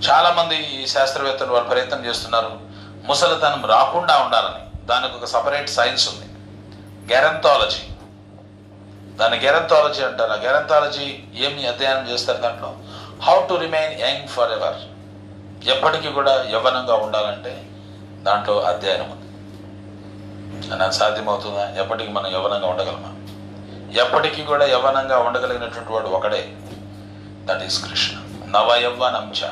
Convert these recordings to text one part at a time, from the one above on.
చాలా మంది ఈ శాస్త్రవేత్తలు వాళ్ళు ప్రయత్నం చేస్తున్నారు ముసలితనం రాకుండా ఉండాలని దానికి ఒక సపరేట్ సైన్స్ ఉంది గెరంతాలజీ దాన్ని గెరంతాలజీ అంటారు ఆ గెరంతాలజీ ఏమి అధ్యయనం చేస్తారు దాంట్లో how to remain young for ever ఎప్పటికీ కూడా యవ్వనంగా ఉండాలంటే దాంట్లో అధ్యయనం ఉంది అని అది సాధ్యమవుతుందా ఎప్పటికీ మనం యవ్వనంగా ఉండగలమా ఎప్పటికీ కూడా యవ్వనంగా ఉండగలిగినటువంటి వాడు ఒకడే దట్ ఈస్ కృష్ణ నవ యవ్వనం చ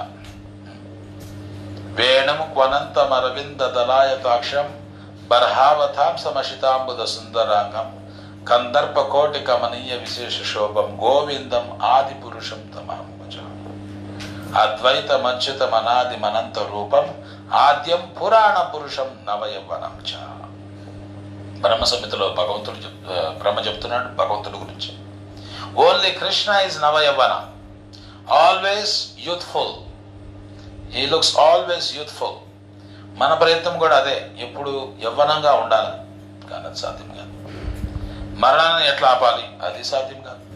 వేణం క్వనంతమరవింద దళాయతాక్షం బర్హావతాం సమశితాంబుద సుందరాంగం కందర్ప కోటి కమనీయ విశేష శోభం గోవిందం ఆది పురుషం తమాంబజ అద్వైత మచ్యుతం అనాది మనంత రూపం ఆద్యం పురాణ పురుషం నవయవ్వనం చ బ్రహ్మ సంహితలో భగవంతుడు చెప్ ఆ, బ్రహ్మ చెప్తున్నాడు భగవంతుడి గురించి ఓన్లీ కృష్ణ ఇస్ నవయవ్వన always youthful he looks always youthful మన ప్రయత్నం కూడా అదే ఎప్పుడు యవ్వనంగా ఉండాలి కానీ అది సాధ్యం కాదు మరణాన్ని ఎట్లా ఆపాలి అది సాధ్యం కాదు